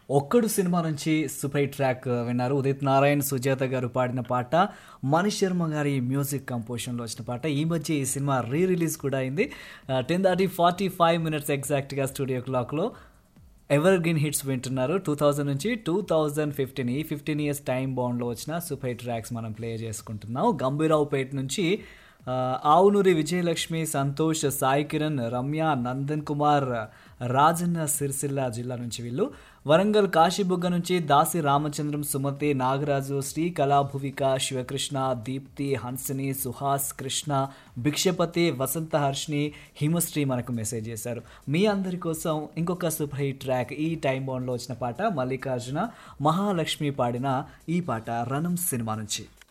ఒక్కడు సినిమా నుంచి super hit track విన్నారు ఉదిత్ నారాయణ్ సుజాత గారు పాడిన పాట మనీష్ శర్మ గారి మ్యూజిక్ కంపోజిషన్లో వచ్చిన పాట ఈ మధ్య ఈ సినిమా రీ రిలీజ్ కూడా అయింది ten thirty forty five minutes ఎగ్జాక్ట్గా స్టూడియో క్లాక్లో ఎవర్ గ్రీన్ హిట్స్ వింటున్నారు టూ థౌజండ్ నుంచి టూ థౌజండ్ ఫిఫ్టీన్ ఈ ఫిఫ్టీన్ ఇయర్స్ టైం బాండ్లో వచ్చిన సూపర్ హిట్ ట్రాక్స్ మనం ప్లే చేసుకుంటున్నాం గంభీరావుపేట నుంచి ఆ, ఆవునూరి విజయలక్ష్మి సంతోష్ సాయి కిరణ్ రమ్య నందన్ కుమార్ రాజన్న సిరిసిల్ల జిల్లా నుంచి వీళ్ళు వరంగల్ కాశీబుగ్గ నుంచి దాసి రామచంద్రం సుమతి నాగరాజు శ్రీ కళాభువిక శివకృష్ణ దీప్తి హన్సిని సుహాస్ కృష్ణ భిక్షపతి వసంత హర్షిని హిమశ్రీ మనకు మెసేజ్ చేశారు మీ అందరి కోసం ఇంకొక సూపర్ హిట్ ట్రాక్ ఈ టైం బౌండ్లో వచ్చిన పాట మల్లికార్జున మహాలక్ష్మి పాడిన ఈ పాట రణం సినిమా నుంచి